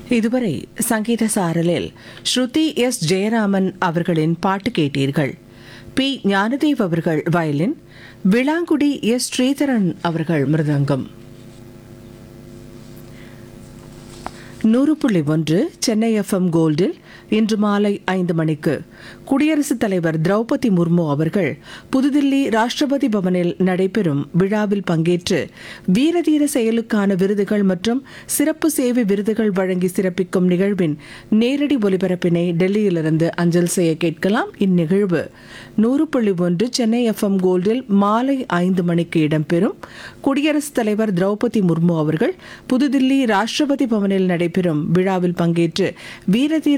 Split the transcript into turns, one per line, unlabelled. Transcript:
இதுவரை சங்கீத சாரலில் ஸ்ருதி எஸ் ஜெயராமன் அவர்களின் பாட்டு கேட்டீர்கள் பி ஞானதேவ் அவர்கள் வயலின் விளாங்குடி எஸ் ஸ்ரீதரன் அவர்கள் மிருதங்கம் நூறு புள்ளி ஒன்று சென்னை எஃப்எம் கோல்டில் இன்று மாலை ஐந்து மணிக்கு குடியரசுத் தலைவர் திரௌபதி முர்மு அவர்கள் புதுதில்லி ராஷ்டிரபதி பவனில் நடைபெறும் விழாவில் பங்கேற்று வீரதீர செயலுக்கான விருதுகள் மற்றும் சிறப்பு சேவை விருதுகள் வழங்கி சிறப்பிக்கும் நிகழ்வின் நேரடி ஒலிபரப்பினை டெல்லியிலிருந்து அஞ்சல் செய்ய கேட்கலாம் இந்நிகழ்வு நூறு புள்ளி ஒன்று சென்னை எஃப்எம் கோல்டில் மாலை ஐந்து மணிக்கு இடம்பெறும் குடியரசுத் தலைவர் திரௌபதி முர்மு அவர்கள் புதுதில்லி ராஷ்டிரபதி பவனில் நடைபெறும் விழாவில் பங்கேற்று வீரதீர